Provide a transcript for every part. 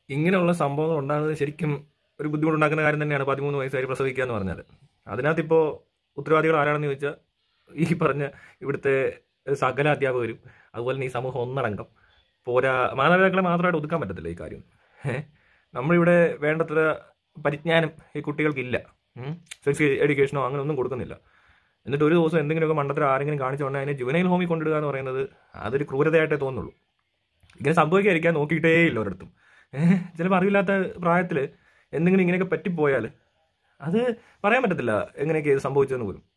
ഇങ്ങനെയുള്ള സംഭവങ്ങൾ ഉണ്ടാകുന്നത് ശരിക്കും ഒരു ബുദ്ധിമുട്ടുണ്ടാക്കുന്ന കാര്യം തന്നെയാണ് പതിമൂന്ന് വയസ്സുകാരി പ്രസവിക്കുക എന്ന് പറഞ്ഞാൽ അതിനകത്ത് ഇപ്പോൾ ഉത്തരവാദികൾ ആരാണെന്ന് ചോദിച്ചാൽ ഈ പറഞ്ഞ ഇവിടുത്തെ സകല അധ്യാപകരും അതുപോലെ തന്നെ ഈ സമൂഹം ഒന്നടങ്കം പോരാ മാതാപിതാക്കളെ മാത്രമായിട്ട് ഒതുക്കാൻ പറ്റത്തില്ല ഈ കാര്യം ഏഹ് നമ്മളിവിടെ വേണ്ടത്ര പരിജ്ഞാനം ഈ കുട്ടികൾക്കില്ല സെക്സ് എഡ്യൂക്കേഷനോ അങ്ങനെ ഒന്നും കൊടുക്കുന്നില്ല എന്നിട്ട് ഒരു ദിവസം എന്തെങ്കിലുമൊക്കെ മണ്ടത്തിൽ ആരെങ്കിലും കാണിച്ചുകൊണ്ട് അതിനെ ജുവനൈൽ ഹോമിൽ കൊണ്ടിടുക എന്ന് പറയുന്നത് അതൊരു ക്രൂരതയായിട്ടേ തോന്നുള്ളൂ ഇങ്ങനെ സംഭവിക്കാതിരിക്കാൻ നോക്കിയിട്ടേ ഇല്ല ഒരിടത്തും ഏഹ് ചിലപ്പോൾ അറിവില്ലാത്ത പ്രായത്തിൽ എന്തെങ്കിലും ഇങ്ങനെയൊക്കെ പറ്റിപ്പോയാൽ അത് പറയാൻ പറ്റത്തില്ല എങ്ങനെയൊക്കെ ഇത് സംഭവിച്ചതെന്ന് പോലും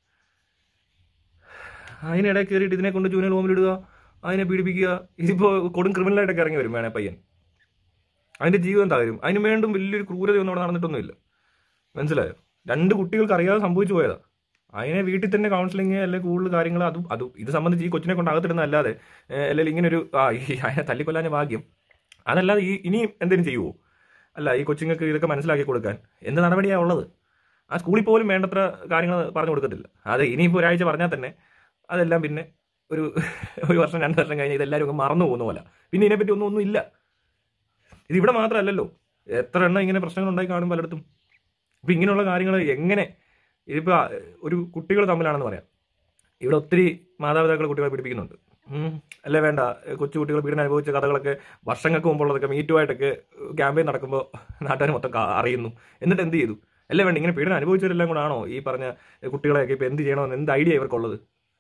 അതിനിടെ കയറിയിട്ട് ഇതിനെ കൊണ്ട് ജൂനിയർ ഹോമിലിടുക അതിനെ പീഡിപ്പിക്കുക ഇതിപ്പോൾ കൊടും ക്രിമിനലായിട്ടൊക്കെ ഇറങ്ങി വരും വേണേ പയ്യൻ അതിൻ്റെ ജീവിതം തകരും അതിന് വേണ്ടും വലിയൊരു ക്രൂരതയൊന്നും അവിടെ നടന്നിട്ടൊന്നുമില്ല മനസ്സിലായോ രണ്ട് കുട്ടികൾക്ക് അറിയാതെ സംഭവിച്ചു പോയതാ അതിനെ വീട്ടിൽ തന്നെ കൗൺസിലിങ് അല്ലെങ്കിൽ കൂടുതൽ കാര്യങ്ങൾ അതും അത് ഇത് സംബന്ധിച്ച് ഈ കൊച്ചിനെ കൊണ്ട് അകത്തിടുന്ന അല്ലാതെ ഏഹ്, അല്ലെങ്കിൽ ഇങ്ങനെ ഒരു ആ ഈ അതിനെ തല്ലിക്കൊല്ലാൻ ഭാഗ്യം അതല്ലാതെ ഈ ഇനിയും എന്തെങ്കിലും ചെയ്യുമോ അല്ല ഈ കൊച്ചുങ്ങൾക്ക് ഇതൊക്കെ മനസ്സിലാക്കി കൊടുക്കാൻ എന്ത് നടപടിയാണ് ഉള്ളത് ആ സ്കൂളിൽ പോലും വേണ്ടത്ര കാര്യങ്ങൾ പറഞ്ഞു കൊടുക്കത്തില്ല അത് ഇനിയിപ്പോൾ ഒരാഴ്ച പറഞ്ഞാൽ തന്നെ അതെല്ലാം പിന്നെ ഒരു ഒരു വർഷം രണ്ട് വർഷം കഴിഞ്ഞ് ഇതെല്ലാവരും അങ്ങ് മറന്നു പോകുന്ന പോലെ പിന്നെ ഇതിനെപ്പറ്റി ഒന്നും ഒന്നും ഇല്ല ഇത് ഇവിടെ മാത്രമല്ലല്ലോ എത്ര എണ്ണം ഇങ്ങനെ പ്രശ്നങ്ങൾ ഉണ്ടായി കാണും പലയിടത്തും ഇപ്പം ഇങ്ങനെയുള്ള കാര്യങ്ങൾ എങ്ങനെ ഇതിപ്പോൾ ഒരു കുട്ടികൾ തമ്മിലാണെന്ന് പറയാം ഇവിടെ ഒത്തിരി മാതാപിതാക്കൾ കുട്ടികളെ പീഡിപ്പിക്കുന്നുണ്ട് ഉം. അല്ലേ വേണ്ട കൊച്ചു കുട്ടികൾ പീഡനം അനുഭവിച്ച കഥകളൊക്കെ വർഷങ്ങൾക്ക് മുമ്പുള്ളതൊക്കെ മീറ്റുമായിട്ടൊക്കെ ക്യാമ്പയിൻ നടക്കുമ്പോൾ നാട്ടുകാർ മൊത്തം കാ- അറിയുന്നു എന്നിട്ട് എന്ത് ചെയ്തു അല്ലേ വേണ്ട ഇങ്ങനെ പീഡനം അനുഭവിച്ചവരെല്ലാം കൂടെ ആണോ ഈ പറഞ്ഞ കുട്ടികളെയൊക്കെ ഇപ്പം എന്ത് ചെയ്യണമെന്ന് എന്ത് ഐഡിയ ഇവർക്കുള്ളത്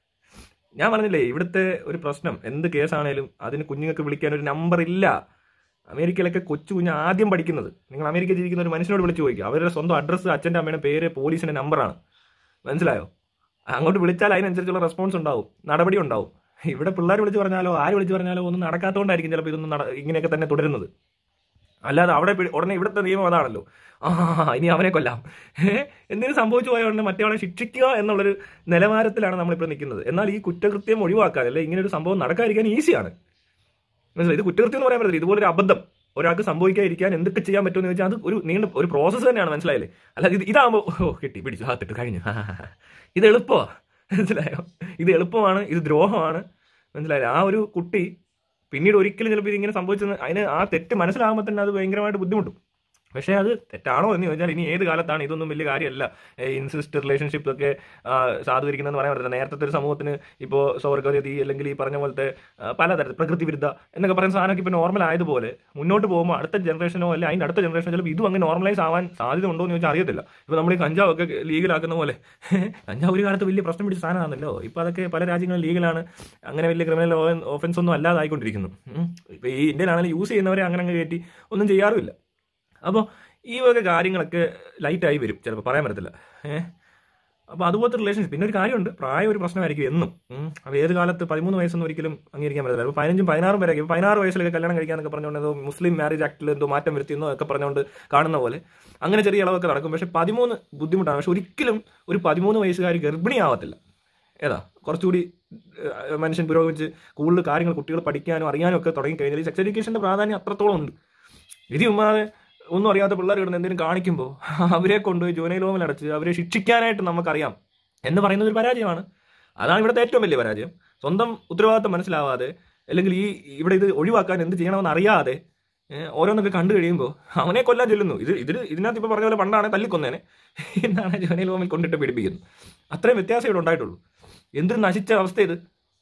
ഞാൻ പറഞ്ഞില്ലേ ഇവിടുത്തെ ഒരു പ്രശ്നം എന്ത് കേസാണേലും അതിന് കുഞ്ഞുങ്ങൾക്ക് വിളിക്കാൻ ഒരു നമ്പർ ഇല്ല അമേരിക്കയിലൊക്കെ കൊച്ചു കുഞ്ഞ് ആദ്യം പഠിക്കുന്നത് നിങ്ങൾ അമേരിക്ക ജീവിക്കുന്ന ഒരു മനുഷ്യനോട് വിളിച്ചു ചോദിക്കുക അവരുടെ സ്വന്തം അഡ്രസ്സ് അച്ഛൻ്റെ അമ്മയുടെ പേര് പോലീസിന്റെ നമ്പറാണ് മനസ്സിലായോ അങ്ങോട്ട് വിളിച്ചാൽ അതിനനുസരിച്ചുള്ള റെസ്പോൺസ് ഉണ്ടാവും നടപടി ഉണ്ടാവും ഇവിടെ പിള്ളേർ വിളിച്ച് പറഞ്ഞാലോ ആര് വിളിച്ച് പറഞ്ഞാലോ ഒന്നും നടക്കാത്തതുകൊണ്ടായിരിക്കും ചിലപ്പോൾ ഇതൊന്നും നട ഇങ്ങനെയൊക്കെ തന്നെ തുടരുന്നത് അല്ലാതെ അവിടെ പി- ഉടനെ ഇവിടുത്തെ നിയമം അതാണല്ലോ ആ ഇനി അവനെ കൊല്ലാം ഏഹ് എന്തെങ്കിലും സംഭവിച്ചു പോയ ഉടനെ മറ്റേ ശിക്ഷിക്കുക എന്നുള്ളൊരു നിലവാരത്തിലാണ് നമ്മളിപ്പോൾ നിൽക്കുന്നത് എന്നാൽ ഈ കുറ്റകൃത്യം ഒഴിവാക്കാൻ അല്ലെ ഇങ്ങനെ ഒരു സംഭവം നടക്കാതിരിക്കാൻ ഈസിയാണ് മനസ്സിലായി ഇത് കുറ്റകൃത്യം എന്ന് പറയാൻ പറ്റില്ല ഇതുപോലൊരു അബദ്ധം ഒരാൾക്ക് സംഭവിക്കാതിരിക്കാൻ എന്തൊക്കെ ചെയ്യാൻ പറ്റുമെന്ന് ചോദിച്ചാൽ അത് ഒരു നീണ്ട ഒരു പ്രോസസ്സ് തന്നെയാണ് മനസ്സിലായില്ലേ അല്ല ഇത് ഇതാകുമ്പോൾ ഓ കിട്ടി പിടിച്ചു ഹാത്തിട്ട് കഴിഞ്ഞു ഹാ, ഹാ, ഹാ. ഇത് എളുപ്പമാണ് മനസ്സിലായോ ഇത് എളുപ്പമാണ് ഇത് ദ്രോഹമാണ് മനസ്സിലായില്ലേ ആ ഒരു കുട്ടി പിന്നീട് ഒരിക്കലും ചിലപ്പോൾ ഇതിങ്ങനെ സംഭവിച്ചെന്ന് അതിന് ആ തെറ്റ് മനസ്സിലാകുമ്പോൾ തന്നെ അത് ഭയങ്കരമായിട്ട് ബുദ്ധിമുട്ടും പക്ഷേ അത് തെറ്റാണോ എന്ന് ചോദിച്ചാൽ ഇനി ഏത് കാലത്താണ് ഇതൊന്നും വലിയ കാര്യമല്ല ഇൻസിസ്റ്റ് റിലേഷൻഷിപ്പ് ഒക്കെ ആ, സാധൂകരിക്കുന്നതെന്ന് പറയാൻ പറ്റില്ല നേരത്തെ ഒരു സമൂഹത്തിന് ഇപ്പോൾ സ്വർഗതി അല്ലെങ്കിൽ ഈ പറഞ്ഞ പോലത്തെ ആ, പലതരത്തിൽ പ്രകൃതി വിരുദ്ധ എന്നൊക്കെ പറയുന്ന സാധനമൊക്കെ ഇപ്പോൾ നോർമൽ ആയതുപോലെ മുന്നോട്ട് പോകുമ്പോൾ അടുത്ത ജനറേഷനോ അല്ലെങ്കിൽ അതിൻ്റെ അടുത്ത ജനറേഷനോ ചിലപ്പോൾ ഇതും അങ്ങ് നോർമലൈസ് ആവാൻ സാധ്യത ഉണ്ടോ എന്ന് ചോദിച്ചാൽ അറിയത്തില്ല ഇപ്പോൾ നമ്മൾ ഈ കഞ്ചാവൊക്കെ ലീഗലാക്കുന്ന പോലെ കഞ്ചാവ് ഒരു കാലത്ത് വലിയ പ്രശ്നം പിടിച്ച സാധനമാണല്ലോ ഇപ്പോൾ അതൊക്കെ പല രാജ്യങ്ങളും ലീഗലാണ് അങ്ങനെ വലിയ ക്രിമിനൽ ഓഫൻസ് ഒന്നും അല്ലാതായിക്കൊണ്ടിരിക്കുന്നു ഇപ്പോൾ ഈ ഇന്ത്യയിലാണെങ്കിൽ യൂസ് ചെയ്യുന്നവരെ അങ്ങനെ അങ്ങ് കയറ്റി ഒന്നും ചെയ്യാറുമില്ല അപ്പോൾ ഈ വക കാര്യങ്ങളൊക്കെ ലൈറ്റായി വരും ചിലപ്പോൾ പറയാൻ പറ്റത്തില്ല ഏഹ് അപ്പോൾ അതുപോലത്തെ റിലേഷൻഷിപ്പ് പിന്നെ ഒരു കാര്യമുണ്ട് പ്രായം ഒരു പ്രശ്നമായിരിക്കും എന്നും ഉം. അപ്പോൾ ഏത് കാലത്ത് പതിമൂന്ന് വയസ്സൊന്നും ഒരിക്കലും അംഗീകരിക്കാൻ പറ്റില്ല അപ്പോൾ പതിനഞ്ചും പതിനാറും വരെ ഇപ്പോൾ പതിനാറ് വയസ്സിലൊക്കെ കല്യാണം കഴിക്കാനൊക്കെ പറഞ്ഞുകൊണ്ട് ഏതോ മുസ്ലിം മാരേജ് ആക്ടിൽ എന്തോ മാറ്റം വരുത്തിയെന്നോ ഒക്കെ പറഞ്ഞുകൊണ്ട് കാണുന്ന പോലെ അങ്ങനെ ചെറിയ ഇളവൊക്കെ നടക്കും പക്ഷേ പതിമൂന്ന് ബുദ്ധിമുട്ടാണ് പക്ഷെ ഒരിക്കലും ഒരു പതിമൂന്ന് വയസ്സുകാരി ഗർഭിണിയാവത്തില്ല ഏതാ കുറച്ചുകൂടി ഏഹ്, മനുഷ്യൻ പുരോഗമിച്ച് കൂടുതൽ കാര്യങ്ങൾ കുട്ടികൾ പഠിക്കാനും അറിയാനും ഒക്കെ തുടങ്ങി കഴിഞ്ഞാൽ ഈ സെക്സ് എഡ്യൂക്കേഷൻ്റെ പ്രാധാന്യം അത്രത്തോളം ഉണ്ട് ഇത് ഉമ്മാതെ ഒന്നും അറിയാത്ത പിള്ളേർ കിടന്ന് എന്തെങ്കിലും കാണിക്കുമ്പോൾ അവരെ കൊണ്ടുപോയി ജൂനൈൽ ഹോമിൽ അടച്ച് അവരെ ശിക്ഷിക്കാനായിട്ട് നമുക്കറിയാം എന്ന് പറയുന്നത് ഒരു പരാജയമാണ് അതാണ് ഇവിടുത്തെ ഏറ്റവും വലിയ പരാജയം സ്വന്തം ഉത്തരവാദിത്തം മനസ്സിലാവാതെ അല്ലെങ്കിൽ ഈ ഇവിടെ ഇത് ഒഴിവാക്കാൻ എന്ത് ചെയ്യണമെന്ന് അറിയാതെ ഏഹ്, ഓരോന്നൊക്കെ കണ്ടു കഴിയുമ്പോൾ അവനെ കൊല്ലാൻ ചെല്ലുന്നു ഇത് ഇതിൽ ഇതിനകത്ത് ഇപ്പോൾ പറഞ്ഞ പോലെ പണ്ടാണ് തല്ലിക്കൊന്നേനെ എന്നാണ് ജോനൈൽ ഹോമിൽ കൊണ്ടിട്ട് പീഡിപ്പിക്കുന്നത് അത്രയും വ്യത്യാസം ഇവിടെ ഉണ്ടായിട്ടുള്ളൂ എന്തൊരു നശിച്ച അവസ്ഥ ഇത്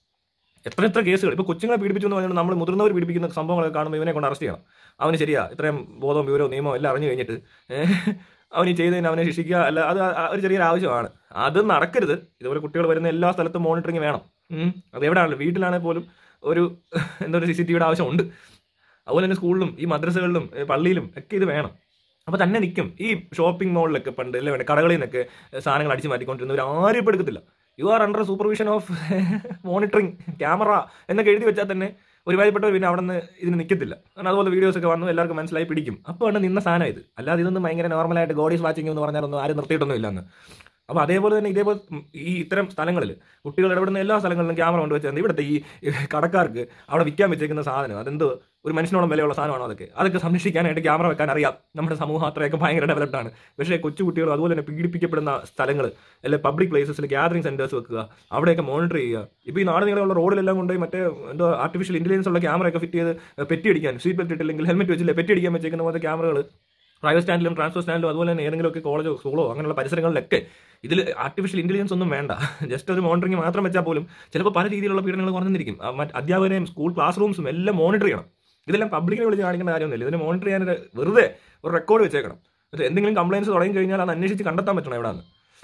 എത്ര എത്ര കേസുകൾ ഇപ്പോൾ കൊച്ചുങ്ങളെ പീഡിപ്പിച്ചു എന്ന് പറഞ്ഞാൽ നമ്മൾ മുതിർന്നവർ പീഡിപ്പിക്കുന്ന സംഭവങ്ങളൊക്കെ കാണുമ്പോൾ ഇവനെ കൊണ്ട് അറസ്റ്റ് ചെയ്യണം അവന് ശരിയാ ഇത്രയും ബോധവും വിവരവും നിയമവും എല്ലാം അറിഞ്ഞു കഴിഞ്ഞിട്ട് ഏഹ്, അവൻ ഈ ചെയ്തതിന് അവനെ ശിക്ഷിക്കുക അല്ല അത് ആ- ഒരു ചെറിയൊരു ആവശ്യമാണ് അത് നടക്കരുത് ഇതുപോലെ കുട്ടികൾ വരുന്ന എല്ലാ സ്ഥലത്തും മോണിറ്ററിങ് വേണം ഉം. അത് എവിടെയാണല്ലോ വീട്ടിലാണെങ്കിൽ പോലും ഒരു എന്താ ഒരു സി സി ടി വിയുടെ ആവശ്യമുണ്ട് അതുപോലെ തന്നെ സ്കൂളിലും ഈ മദ്രസകളിലും ഏ, പള്ളിയിലും ഒക്കെ ഇത് വേണം അപ്പോൾ തന്നെ നിൽക്കും ഈ ഷോപ്പിംഗ് മോളിലൊക്കെ പണ്ട് അല്ലേ വേണ്ട കടകളിൽ നിന്നൊക്കെ സാധനങ്ങൾ അടിച്ചു മാറ്റിക്കൊണ്ടിരുന്നവർ ആരും ഇപ്പോൾ എടുക്കത്തില്ല you are under supervision of monitoring camera എന്നൊക്കെ എഴുതി വെച്ചാൽ തന്നെ ഒരുമാതിരിപ്പെട്ടവർ പിന്നെ അവിടെ നിന്ന് ഇതിന് നിൽക്കത്തില്ല കാരണം അതുപോലെ വീഡിയോസ് ഒക്കെ വന്നു എല്ലാവർക്കും മനസ്സിലായി പിടിക്കും അപ്പോൾ ആണ് നിന്ന സാധനം ഇത് അല്ലാതെ ഇതൊന്നും ഭയങ്കര നോർമലായിട്ട് ഗോഡീസ് വാച്ചിങ് എന്ന് പറഞ്ഞാലൊന്നും ആരും നിർത്തിയിട്ടൊന്നും ഇല്ലെന്ന് അപ്പോൾ അതേപോലെ തന്നെ ഇതേപോലെ ഉം, ഈ ഇത്തരം സ്ഥലങ്ങളിൽ കുട്ടികൾ ഇടപെടുന്ന എല്ലാ സ്ഥലങ്ങളിലും ക്യാമറ കൊണ്ടുവച്ചാൽ ഇവിടുത്തെ ഈ കടക്കാർക്ക് അവിടെ വിൽക്കാൻ വെച്ചേക്കുന്ന സാധനം അതെന്തോ ഒരു മനുഷ്യനോളം വിലയുള്ള സാധനമാണോ അതൊക്കെ അതൊക്കെ സംരക്ഷിക്കാനായിട്ട് ക്യാമറ വെക്കാൻ അറിയാം നമ്മുടെ സമൂഹം അത്രയൊക്കെ ഭയങ്കര ഡെവലപ്ഡ് ആണ് പക്ഷേ കൊച്ചു കുട്ടികൾ അതുപോലെ തന്നെ പീഡിപ്പിക്കപ്പെടുന്ന സ്ഥലങ്ങൾ അല്ലെ പബ്ലിക് പ്ലേസസിൽ ഗ്യാതറിംഗ് സെന്റേഴ്സ് വെക്കുക അവിടെയൊക്കെ മോണിറ്റർ ചെയ്യുക ഇപ്പോൾ ഈ നാട് നീളമുള്ള റോഡിലെല്ലാം കൊണ്ടുപോയി മറ്റേ എന്തോ ആർട്ടിഫിഷ്യൽ ഇന്റലിജൻസ് ഉള്ള ക്യാമറയൊക്കെ ഫിറ്റ് ചെയ്ത് പെറ്റി അടിക്കാൻ സീറ്റ് ബെൽറ്റ് ഇട്ടില്ലെങ്കിൽ ഹെൽമെറ്റ് വെച്ചില്ലേ പെറ്റി അടിക്കാൻ വെച്ചേക്കുന്ന പോലത്തെ ക്യാമറകൾ പ്രൈവറ്റ് സ്റ്റാൻഡിലും ട്രാൻസ്പോർട്ട് സ്റ്റാൻഡിലും അതുപോലെ തന്നെ ഏതെങ്കിലുമൊക്കെ കോളേജോ സ്കൂളോ അങ്ങനെയുള്ള പരിസരങ്ങളിലൊക്കെ ഇതിൽ ആർട്ടിഫിഷ്യൽ ഇന്റലിജൻസ് ഒന്നും വേണ്ട ജസ്റ്റ് ഒരു മോണിറ്ററിംഗ് മാത്രം വെച്ചാൽ പോലും ചിലപ്പോൾ പല രീതിയിലുള്ള പീഡനങ്ങൾ കുറഞ്ഞിരിക്കും ആ മറ്റ് അധ്യാപകരെയും സ്കൂൾ ക്ലാസ് റൂംസും എല്ലാം മോണിറ്റർ ചെയ്യണം ഇതെല്ലാം പബ്ലിക്കിനെ വിളിച്ച് കാണിക്കേണ്ട കാര്യമൊന്നുമില്ല ഇതിനെ മോണിറ്റർ ചെയ്യാൻ ഒരു- വെറുതെ ഒരു റെക്കോർഡ് വെച്ചേക്കണം എന്നിട്ട് എന്തെങ്കിലും കംപ്ലയിൻസ് തുടങ്ങി കഴിഞ്ഞാൽ അത് അന്വേഷിച്ച് കണ്ടെത്താൻ പറ്റണം എവിടെയാണ്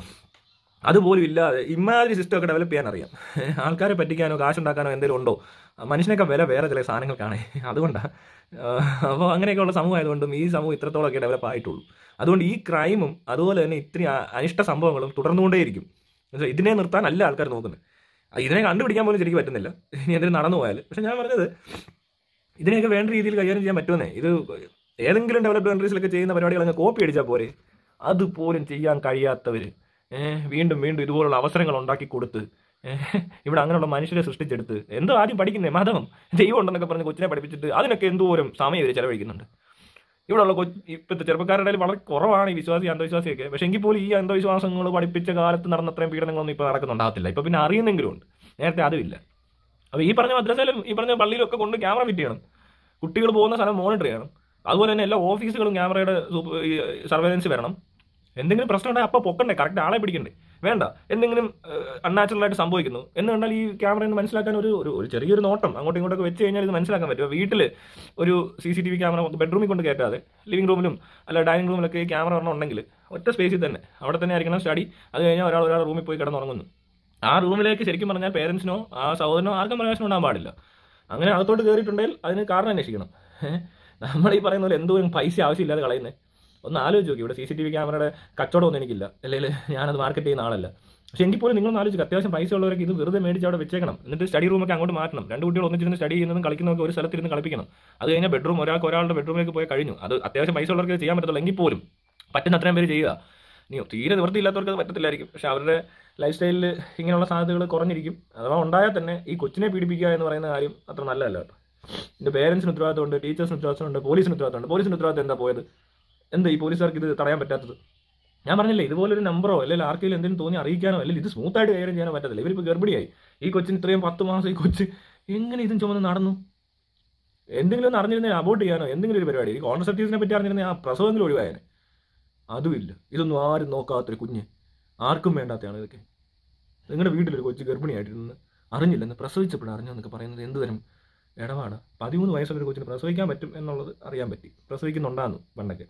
അതുപോലും ഇല്ലാതെ ഇമാതിരി സിസ്റ്റം ഒക്കെ ഡെവലപ്പ് ചെയ്യാൻ അറിയാം ആൾക്കാരെ പറ്റിക്കാനോ കാശുണ്ടാക്കാനോ എന്തെങ്കിലും ഉണ്ടോ മനുഷ്യനൊക്കെ വില വേറെ ചില സാധനങ്ങൾക്കാണ് അതുകൊണ്ടാണ് അപ്പോൾ അങ്ങനെയൊക്കെയുള്ള സമൂഹം ആയതുകൊണ്ടും ഈ സമൂഹം ഇത്രത്തോളമൊക്കെ ഡെവലപ്പ് ആയിട്ടുള്ളൂ അതുകൊണ്ട് ഈ ക്രൈമും അതുപോലെ തന്നെ ഇത്രയും അ- അനിഷ്ട സംഭവങ്ങളും തുടർന്നുകൊണ്ടേയിരിക്കും എന്നുവെച്ചാൽ ഇതിനെ നിർത്താൻ അല്ല ആൾക്കാർ നോക്കുന്നത് ആ, ഇതിനെ കണ്ടുപിടിക്കാൻ പോലും ശരിക്കും പറ്റുന്നില്ല ഇനി എന്തെങ്കിലും നടന്നു പോയാൽ പക്ഷെ ഞാൻ പറഞ്ഞത് ഇതിനെയൊക്കെ വേണ്ട രീതിയിൽ കൈകാര്യം ചെയ്യാൻ പറ്റുമെന്നേ ഇത് ഏതെങ്കിലും ഡെവലപ്ഡ് കൺട്രീസിലൊക്കെ ചെയ്യുന്ന പരിപാടികൾ അങ്ങ് കോപ്പി അടിച്ചാൽ പോരെ അതുപോലും ചെയ്യാൻ കഴിയാത്തവർ വീണ്ടും വീണ്ടും ഇതുപോലുള്ള അവസരങ്ങൾ ഉണ്ടാക്കി കൊടുത്ത് ഏഹ്, ഇവിടെ അങ്ങനെയുള്ള മനുഷ്യരെ സൃഷ്ടിച്ചെടുത്ത് എന്തോ ആദ്യം പഠിക്കുന്നേ മതം ദൈവം ഉണ്ടെന്നൊക്കെ പറഞ്ഞ് കൊച്ചിനെ പഠിപ്പിച്ചിട്ട് അതിനൊക്കെ എന്തോരം സമയം ഇവർ ചെലവഴിക്കുന്നുണ്ട് ഇവിടെയുള്ള കൊച്ചു ഇപ്പോഴത്തെ ചെറുപ്പക്കാരുടെ ഇടയിൽ വളരെ കുറവാണ് ഈ വിശ്വാസി അന്ധവിശ്വാസിയൊക്കെ പക്ഷേ എങ്കിൽ പോലും ഈ അന്ധവിശ്വാസങ്ങൾ പഠിപ്പിച്ച കാലത്ത് നടന്ന അത്രയും പീഡനങ്ങളൊന്നും ഇപ്പോൾ നടക്കുന്നുണ്ടാകത്തില്ല ഇപ്പോൾ പിന്നെ അറിയുന്നെങ്കിലും ഉണ്ട് നേരത്തെ അതുമില്ല അപ്പോൾ ഈ പറഞ്ഞ മദ്രസയിലും ഈ പറഞ്ഞ പള്ളിയിലും ഒക്കെ കൊണ്ട് ക്യാമറ ഫിറ്റ് ചെയ്യണം കുട്ടികൾ പോകുന്ന സ്ഥലം മോണിറ്റർ ചെയ്യണം അതുപോലെ തന്നെ എല്ലാ ഓഫീസുകളും ക്യാമറയുടെ സർവൈലൻസ് വരണം എന്തെങ്കിലും പ്രശ്നം ഉണ്ടെങ്കിൽ അപ്പോൾ പൊക്കണ്ടേ കറക്റ്റ് ആളെ പിടിക്കണ്ടേ വേണ്ട എന്തെങ്കിലും അൺനാച്ചുറൽ ആയിട്ട് സംഭവിക്കുന്നു എന്ന് കണ്ടാൽ ഈ ക്യാമറ എന്ന് മനസ്സിലാക്കാൻ ഒരു ഒരു ഒരു ചെറിയൊരു നോട്ടം അങ്ങോട്ടും ഇങ്ങോട്ടൊക്കെ വെച്ച് കഴിഞ്ഞാൽ ഇത് മനസ്സിലാക്കാൻ പറ്റും വീട്ടിൽ ഒരു C C T V camera ബെഡ്റൂമിൽ കൊണ്ട് കയറ്റാതെ ലിവിംഗ് റൂമിലും അല്ല ഡൈനിങ് റൂമിലൊക്കെ ഈ ക്യാമറ ഒരെണ്ണം ഉണ്ടെങ്കിൽ ഒറ്റ സ്പേസിൽ തന്നെ അവിടെ തന്നെ ആയിരിക്കണം സ്റ്റഡി അത് കഴിഞ്ഞാൽ ഒരാൾ ഒരാൾ റൂമിൽ പോയി കിടന്നുറങ്ങുന്നു ആ റൂമിലേക്ക് ശരിക്കും പറഞ്ഞാൽ പേരൻസിനോ ആ സഹോദരനോ ആർക്കും പ്രവേശനം ഉണ്ടാകാൻ പാടില്ല അങ്ങനെ അകത്തോട്ട് കയറിയിട്ടുണ്ടെങ്കിൽ അതിന് കാരണം അന്വേഷിക്കണം ഏഹ്? നമ്മൾ ഈ പറയുന്ന പോലെ എന്തോരം പൈസ ആവശ്യമില്ലാതെ കളയുന്നത് ഒന്ന് ആലോചിച്ച് നോക്കി ഇവിടെ സി സി ടി വി ക്യാമറയുടെ കച്ചവടമൊന്നും എനിക്കില്ല അല്ലെങ്കിൽ ഞാനത് മാർക്കറ്റ് ചെയ്യുന്ന ആളല്ല പക്ഷെ എങ്കിൽ പോലും നിങ്ങൾ ആലോചിക്കുക അത്യാവശ്യം പൈസ ഉള്ളവരൊക്കെ ഇത് വെറുതെ മേടിച്ച് അവിടെ വെച്ചേക്കണം എന്നിട്ട് സ്റ്റഡി റൂമൊക്കെ അങ്ങോട്ട് മാറ്റണം രണ്ട് കുട്ടികൾ ഒന്നിച്ചിരുന്ന് സ്റ്റഡി ചെയ്യുന്നതും കളിക്കുന്നതൊക്കെ ഒരു സ്ഥലത്തിരുന്ന് കളിപ്പിക്കണം അത് കഴിഞ്ഞാൽ ബെഡ്റൂം ഒരാൾക്ക് ഒരാളുടെ ബെഡ്റൂമിലേക്ക് പോയി കഴിഞ്ഞു അത് അത്യാവശ്യം പൈസ ഉള്ളവർക്ക് ഇത് ചെയ്യാൻ പറ്റത്തുള്ളൂ എങ്കിൽ പോലും പറ്റുന്ന അത്രയും പേര് ചെയ്യുക ഇനി തീരെ നിവൃത്തിയില്ലാത്തവർക്ക് അത് പറ്റത്തില്ലായിരിക്കും പക്ഷെ അവരുടെ ലൈഫ് സ്റ്റൈലിൽ ഇങ്ങനെയുള്ള സാധ്യതകൾ കുറഞ്ഞിരിക്കും അഥവാ ഉണ്ടായാൽ തന്നെ ഈ കൊച്ചിനെ പീഡിപ്പിക്കുക എന്ന് പറയുന്ന കാര്യം അത്ര നല്ലതല്ല കേട്ടോ ഇതിന്റെ പേരൻസിന് ഉത്തരവാദിത്തമുണ്ട് ടീച്ചേഴ്സിന് ഉത്തരവാദിത്തമുണ്ട് പോലീസിന് ഉത്തരവാദിത്തമുണ്ട് പോലീസിന് ഉത്തരവാദിത്തം എന്താ പോയത് എന്താ ഈ പോലീസുകാർക്ക് ഇത് തടയാൻ പറ്റാത്തത് ഞാൻ പറഞ്ഞില്ലേ ഇതുപോലൊരു നമ്പറോ അല്ലെങ്കിൽ ആർക്കെങ്കിലും എന്തെങ്കിലും തോന്നി അറിയിക്കാനോ അല്ലെങ്കിൽ ഇത് സ്മൂത്ത് ആയിട്ട് കൈകാര്യം ചെയ്യാനോ പറ്റത്തില്ല ഇവരിപ്പോൾ ഗർഭിണിയായി ഈ കൊച്ചിന് ഇത്രയും പത്ത് മാസം ഈ കൊച്ച് എങ്ങനെ ഇതും ചുമന്ന് നടന്നു എന്തെങ്കിലും ഒന്ന് അറിഞ്ഞിരുന്നേ അബോട്ട് ചെയ്യാനോ എന്തെങ്കിലും ഒരു പരിപാടി ഈ കോൺസെപ്റ്റീവ്സിനെ പറ്റി അറിഞ്ഞിരുന്നേ ആ പ്രസവമെങ്കിലും ഒഴിവായനെ അതുമില്ല ഇതൊന്നും ആരും നോക്കാത്തൊരു കുഞ്ഞ് ആർക്കും വേണ്ടാത്തതാണ് ഇതൊക്കെ നിങ്ങളുടെ വീട്ടിലൊരു കൊച്ചു ഗർഭിണിയായിട്ടിരുന്ന് അറിഞ്ഞില്ലെന്ന് പ്രസവിച്ചപ്പോഴും അറിഞ്ഞെന്നൊക്കെ പറയുന്നത് എന്ത് തരം ഇടപാടാ പതിമൂന്ന് വയസ്സുള്ള ഒരു കൊച്ചിന് പ്രസവിക്കാൻ പറ്റും എന്നുള്ളത് അറിയാൻ പറ്റി പ്രസവിക്കുന്നുണ്ടായിരുന്നു പണ്ടൊക്കെ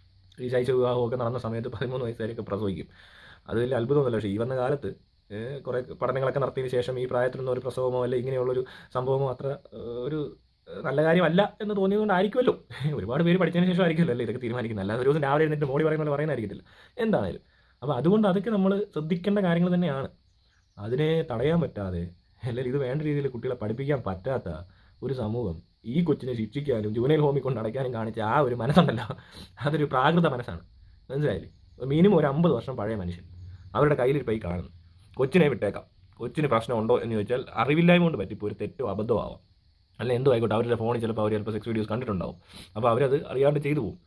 ഈ ശൈശവ വിവാഹമൊക്കെ നടന്ന സമയത്ത് പതിമൂന്ന് വയസ്സുകാരൊക്കെ പ്രസവിക്കും അത് വലിയ അത്ഭുതമൊന്നുമല്ല പക്ഷേ ഈ വന്ന കാലത്ത് ഏഹ്, കുറേ പഠനങ്ങളൊക്കെ നടത്തിയതിന് ശേഷം ഈ പ്രായത്തിലൊന്നും ഒരു പ്രസവമോ അല്ലെ ഇങ്ങനെയുള്ളൊരു സംഭവമോ അത്ര ഏഹ്, ഒരു ഏഹ്, നല്ല കാര്യമല്ല എന്ന് തോന്നിയതുകൊണ്ടായിരിക്കുമല്ലോ ഒരുപാട് പേര് പഠിച്ചതിന് ശേഷം ആയിരിക്കുമല്ലോ അല്ലേ ഇതൊക്കെ തീരുമാനിക്കുന്നത് അല്ലാതെ ഒരു ദിവസം രാവിലെ എഴുന്നേറ്റ് മോടി പറയുന്ന പോലെ പറയുന്നതായിരിക്കത്തില്ല എന്താണേലും അപ്പോൾ അതുകൊണ്ട് അതൊക്കെ നമ്മൾ ശ്രദ്ധിക്കേണ്ട കാര്യങ്ങൾ തന്നെയാണ് അതിനെ തടയാൻ പറ്റാതെ അല്ലെങ്കിൽ ഇത് വേണ്ട രീതിയിൽ കുട്ടികളെ പഠിപ്പിക്കാൻ പറ്റാത്ത ഒരു സമൂഹം ഈ കൊച്ചിനെ ശിക്ഷിക്കാനും ജൂനിയർ ഹോമിൽ കൊണ്ട് അടയ്ക്കാനും കാണിച്ച ആ ഒരു മനസ്സുണ്ടല്ലോ അതൊരു പ്രാകൃത മനസ്സാണ് മനസ്സിലായില്ലേ മിനിമം ഒരു അമ്പത് വർഷം പഴയ മനുഷ്യൻ അവരുടെ കയ്യിലിരിപ്പോൾ ഈ കാണുന്നു കൊച്ചിനെ വിട്ടേക്കാം കൊച്ചിന് പ്രശ്നമുണ്ടോ എന്ന് ചോദിച്ചാൽ അറിവില്ലായ്മ കൊണ്ട് പറ്റിപ്പോൾ ഒരു തെറ്റോ അബദ്ധമോ ആവാം അല്ല എന്തോ ആയിക്കോട്ടെ അവരുടെ ഫോണിൽ ചിലപ്പോൾ അവർ ചിലപ്പോൾ സെക്സ് വീഡിയോസ് കണ്ടിട്ടുണ്ടാവും അപ്പോൾ അവരത് അറിയാണ്ട് ചെയ്തു പോകും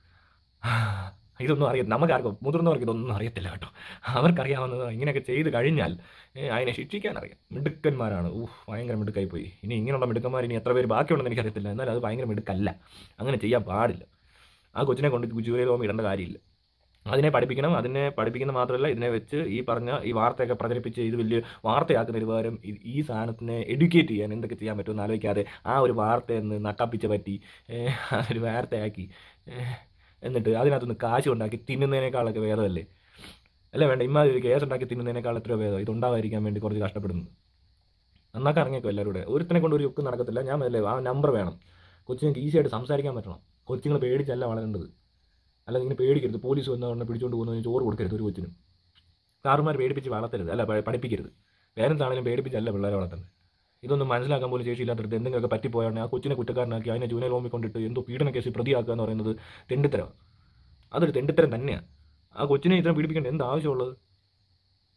ഇതൊന്നും അറിയത്തില്ല നമുക്കാർക്കും മുതിർന്നവർക്ക് ഇതൊന്നും അറിയത്തില്ല കേട്ടോ അവർക്കറിയാവുന്നത് ഇങ്ങനെയൊക്കെ ചെയ്ത് കഴിഞ്ഞാൽ ഏ, അതിനെ ശിക്ഷിക്കാൻ അറിയാം മിടുക്കന്മാരാണ് ഊഹ് ഭയങ്കര മിടുക്കായി പോയി ഇനി ഇങ്ങനെയുള്ള മിടുക്കന്മാർ ഇനി എത്ര പേര് ബാക്കിയുണ്ടെന്ന് എനിക്കറിയത്തില്ല എന്നാൽ അത് ഭയങ്കര മിടുക്കല്ല അങ്ങനെ ചെയ്യാൻ പാടില്ല ആ കൊച്ചിനെ കൊണ്ട് ജൂലൈയിൽ പോകുമ്പോൾ ഇടേണ്ട കാര്യമില്ല അതിനെ പഠിപ്പിക്കണം അതിനെ പഠിപ്പിക്കുന്ന മാത്രമല്ല ഇതിനെ വെച്ച് ഈ പറഞ്ഞ ഈ വാർത്തയൊക്കെ പ്രചരിപ്പിച്ച് ഇത് വലിയ വാർത്തയാക്കുന്നതിന് പകരം ഈ- ഈ സാധനത്തിനെ എഡ്യൂക്കേറ്റ് ചെയ്യാൻ എന്തൊക്കെ ചെയ്യാൻ പറ്റുമെന്ന് ആലോചിക്കാതെ ആ ഒരു വാർത്തയെന്ന് നട്ടപ്പിച്ച പറ്റി ഏഹ്, അതൊരു വാർത്തയാക്കി ഏഹ്, എന്നിട്ട് അതിനകത്തുനിന്ന് കാശ് ഉണ്ടാക്കി തിന്നുന്നതിനേക്കാളൊക്കെ ഭേദമല്ലേ അല്ല വേണ്ട ഇമ്മാതിരി ഒരു കേസ് ഉണ്ടാക്കി തിന്നുന്നതിനേക്കാൾ എത്രയോ ഭേദം ഇതുണ്ടാവാതിരിക്കാൻ വേണ്ടി കുറച്ച് കഷ്ടപ്പെടുന്നു നന്നാക്കാൻ ഇറങ്ങിയേക്കും എല്ലാവരും കൂടെ ഒരുത്തനെ കൊണ്ട് ഒരു യുക്കം നടക്കത്തില്ല ഞാൻ അല്ലേ ആ നമ്പർ വേണം കൊച്ചിങ്ങൾക്ക് ഈസി ആയിട്ട് സംസാരിക്കാൻ പറ്റണം കൊച്ചുങ്ങൾ പേടിച്ചല്ല വളരേണ്ടത് അല്ല ഇങ്ങനെ പേടിക്കരുത് പോലീസ് വന്ന ഉടനെ പിടിച്ചുകൊണ്ട് പോകുന്നതിന് ചോറ് കൊടുക്കരുത് ഒരു കൊച്ചിനും സാറുമാർ പേടിപ്പിച്ച് വളർത്തരുത് അല്ല പ- പഠിപ്പിക്കരുത് പേരൻസ് ആണെങ്കിലും പേടിപ്പിച്ചല്ല പിള്ളേരെ വളർത്തുന്നത് ഇതൊന്നും മനസ്സിലാക്കാൻ പോലും ശേഷിയില്ലാത്തത് എന്തെങ്കിലുമൊക്കെ പറ്റിപ്പോയാണ് ആ കൊച്ചിനെ കുറ്റക്കാരനാക്കി അതിനെ ജൂനിയർ ഹോമിൽ കൊണ്ടിട്ട് എന്തോ പീഡന കേസിൽ പ്രതിയാക്കുക എന്ന് പറയുന്നത് തെണ്ടിത്തരമാണ് അതൊരു തെണ്ടിത്തരം തന്നെയാണ് ആ കൊച്ചിനെ ഇത്രയും പീഡിപ്പിക്കേണ്ട എന്ത് ആവശ്യമുള്ളത്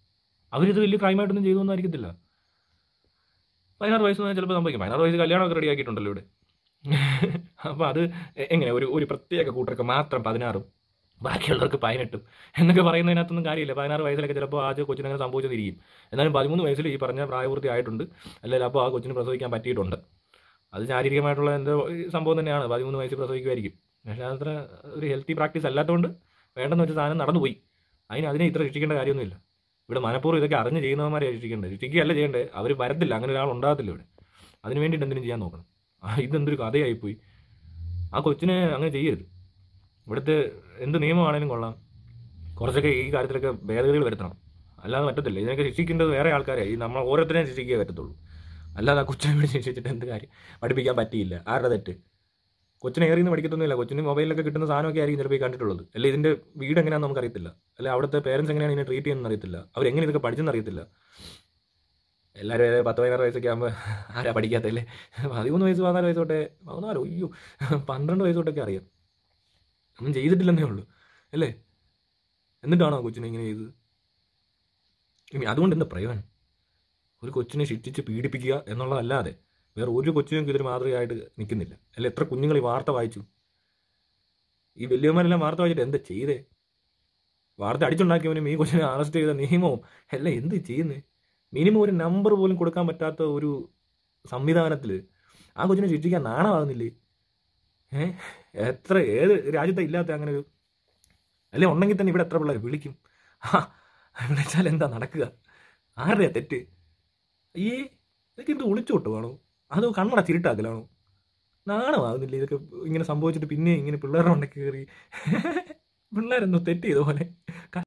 അവരിത് വലിയ ക്രൈമായിട്ടൊന്നും ചെയ്തൊന്നും ആയിരിക്കത്തില്ല പതിനാറ് വയസ്സ് മുതൽ ചിലപ്പോൾ സംഭവിക്കും പതിനാറ് വയസ്സ് കല്യാണമൊക്കെ റെഡിയാക്കിയിട്ടുണ്ടല്ലോ ഇവിടെ അപ്പോൾ അത് എ- എങ്ങനെ ഒരു ഒരു പ്രത്യേക കൂട്ടർക്ക് മാത്രം പതിനാറും ബാക്കിയുള്ളവർക്ക് പതിനെട്ടും എന്നൊക്കെ പറയുന്നതിനകത്തൊന്നും കാര്യമില്ല പതിനാറ് വയസ്സിലൊക്കെ ചിലപ്പോൾ ആ കൊച്ചിന് അങ്ങനെ സംഭവിച്ചതിരിക്കും എന്നാലും പതിമൂന്ന് വയസ്സിൽ ഈ പറഞ്ഞ പ്രായപൂർത്തി ആയിട്ടുണ്ട് അല്ലെങ്കിൽ അപ്പോൾ ആ കൊച്ചിന് പ്രസവിക്കാൻ പറ്റിയിട്ടുണ്ട് അത് ശാരീരികമായിട്ടുള്ള എന്തോ സംഭവം തന്നെയാണ് പതിമൂന്ന് വയസ്സിൽ പ്രസവിക്കുമായിരിക്കും പക്ഷേ അതത്ര ഒരു ഹെൽത്തി പ്രാക്ടീസ് അല്ലാത്തതുകൊണ്ട് വേണ്ടെന്ന് വെച്ച സാധനം നടന്നുപോയി അതിന് അതിനെ ഇത്ര രക്ഷിക്കേണ്ട കാര്യമൊന്നുമില്ല ഇവിടെ മനഃപൂർവ്വം ഇതൊക്കെ അറിഞ്ഞ് ചെയ്യുന്നവന്മാരെ രക്ഷിക്കേണ്ടത് രക്ഷിക്കുകയല്ല ചെയ്യേണ്ടത് അവർ വരത്തില്ല അങ്ങനെ ഒരാൾ ഉണ്ടാകത്തില്ല ഇവിടെ അതിന് വേണ്ടിയിട്ട് എന്തിനും ചെയ്യാൻ നോക്കണം ആ ഇതെന്തൊരു കഥയായിപ്പോയി ആ കൊച്ചിനെ അങ്ങനെ ചെയ്യരുത് ഇവിടുത്തെ എന്ത് നിയമമാണേലും കൊള്ളാം കുറച്ചൊക്കെ ഈ കാര്യത്തിലൊക്കെ ഭേദഗതികൾ വരുത്തണം അല്ലാതെ പറ്റത്തില്ല ഇതിനൊക്കെ ശിക്ഷിക്കേണ്ടത് വേറെ ആൾക്കാരെ ഈ നമ്മൾ ഓരോരുത്തരെയും ശിക്ഷിക്കുക പറ്റത്തുള്ളൂ അല്ലാതെ ആ കൊച്ചിനെ വിളിച്ച് ശിക്ഷിച്ചിട്ട് എന്ത് കാര്യം പഠിപ്പിക്കാൻ പറ്റിയില്ല ആരുടെ തെറ്റ് കൊച്ചിനെ ഏറി നിന്ന് പഠിക്കത്തൊന്നുമില്ല കൊച്ചിന് മൊബൈലിലൊക്കെ കിട്ടുന്ന സാധനമൊക്കെ ആയിരിക്കും ചിലപ്പോൾ ഈ കണ്ടിട്ടുള്ളത് അല്ലെ ഇതിന്റെ വീട് എങ്ങനെയാണെന്ന് നമുക്കറിയത്തില്ല അല്ലെ അവിടുത്തെ പേരൻസ് എങ്ങനെയാണ് ഇതിനെ ട്രീറ്റ് ചെയ്യുന്നത് അറിയത്തില്ല അവരെങ്ങനെ ഇതൊക്കെ പഠിച്ചെന്ന് അറിയത്തില്ല എല്ലാവരും ഏത് പത്ത് പതിനാറ് വയസ്സൊക്കെ ആകുമ്പോൾ ആരാ പഠിക്കാത്തല്ലേ പതിമൂന്ന് വയസ്സ് പതിനാല് വയസ്സ് തൊട്ടേ പതിനാലോ അയ്യോ പന്ത്രണ്ട് വയസ്സ് തൊട്ടൊക്കെ അറിയാം ഒന്നും ചെയ്തിട്ടില്ലെന്നേ ഉള്ളൂ അല്ലേ എന്നിട്ടാണോ ആ കൊച്ചിനെ ഇങ്ങനെ ചെയ്തത് ഇനി അതുകൊണ്ട് എന്താ പ്രയോജനം ഒരു കൊച്ചിനെ ശിക്ഷിച്ച് പീഡിപ്പിക്കുക എന്നുള്ളതല്ലാതെ വേറെ ഒരു കൊച്ചിനും ഇതൊരു മാതൃകയായിട്ട് നിൽക്കുന്നില്ല അല്ല എത്ര കുഞ്ഞുങ്ങൾ ഈ വാർത്ത വായിച്ചു ഈ വലിയവന്മാരെല്ലാം വാർത്ത വായിച്ചിട്ട് എന്താ ചെയ്തേ വാർത്ത അടിച്ചുണ്ടാക്കിയവനും ഈ കൊച്ചിനെ അറസ്റ്റ് ചെയ്ത നിയമവും എല്ലാം എന്ത് ചെയ്യുന്നേ മിനിമം ഒരു നമ്പർ പോലും കൊടുക്കാൻ പറ്റാത്ത ഒരു സംവിധാനത്തിൽ ആ കൊച്ചിനെ ശിക്ഷിക്കാൻ നാണമാകുന്നില്ലേ ഏ എത്ര ഏത് രാജ്യത്തെ ഇല്ലാത്ത അങ്ങനെ ഒരു അല്ലെ ഉണ്ടെങ്കിൽ തന്നെ ഇവിടെ എത്ര പിള്ളേർ വിളിക്കും ആ വിളിച്ചാൽ എന്താ നടക്കുക ആരുടെയാ തെറ്റ് അയ്യേ ഇതൊക്കെ എന്ത് ഒളിച്ചോട്ടുവാണോ അതോ കണ്ണട ചിരിട്ടാക്കലാണോ നാണമാകുന്നില്ല ഇതൊക്കെ ഇങ്ങനെ സംഭവിച്ചിട്ട് പിന്നെ ഇങ്ങനെ പിള്ളേരുടെ ഉണ്ടെങ്കിൽ കയറി പിള്ളേരെന്തോ തെറ്റ് ചെയ്ത പോലെ